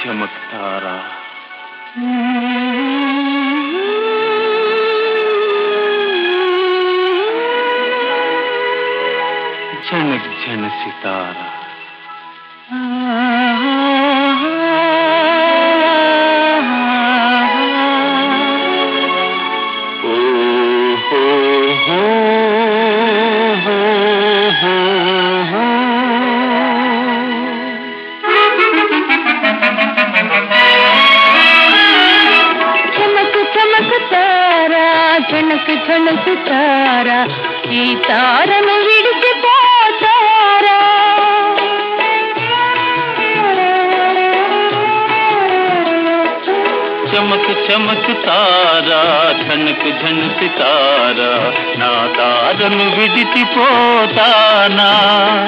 చమక్తారా జనక్ జన సితారా ఓ హో హో హో హో హో. చమకు చమకు తారా చణకు చణకు తారా ఈ తారను విడిచిపోతారా చమక్ చమక్ తారా ఝనక్ ఝన్ సితారా నా తారను విడిచిపోతానా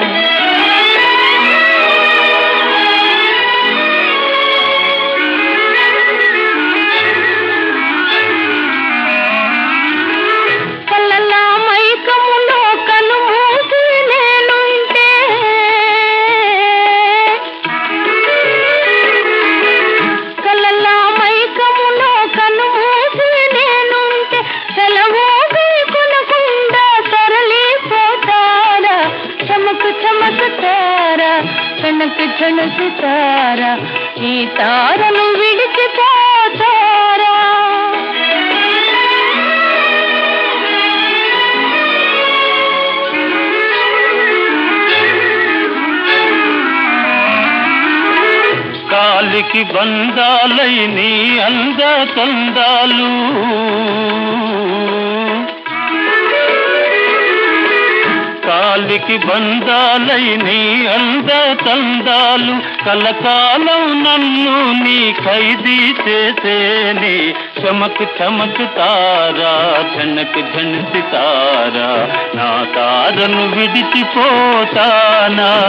కళ్ళలా మైకములో కను మూసి నేనుంటే కళ్ళలా మైకములో కను మూసి నేనుంటే సెలవు కొనకుండా తరలిపోతారా చమకు చమకు తారా చనకు చనకు తారా ఈ తారను విడిచిపోతారా కాలికి బంధాలై నీ అంద తందాలు కాలికి బంధాలై నీ అంద తందాలు కలకాలం నన్ను నీ ఖైదీ చేసేని చమక్ చమక్ తారా ఝనక్ ఝన్ సితారా నా తారను విడిచిపోతానా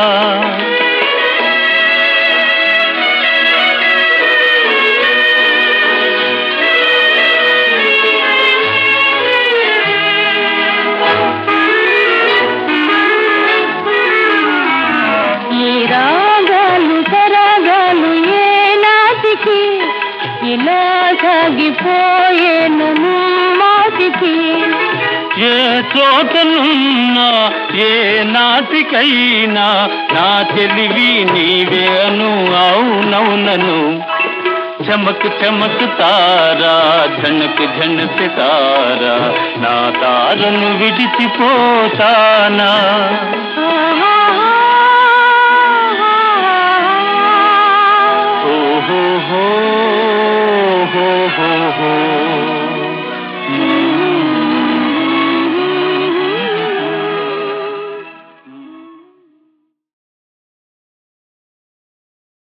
ఈ రాగాలు సరాగాలు ఏ నాటికి ఇలా సాగిపోయేను మాటికి ఏ చోటనున్నా ఏ నాటికైనా నా తెలివి నీవేను అవునవునను చమక్ చమక్ తారా ఝనక్ ఝన్ సితారా నా తారను విడిచిపోతానా ఆహా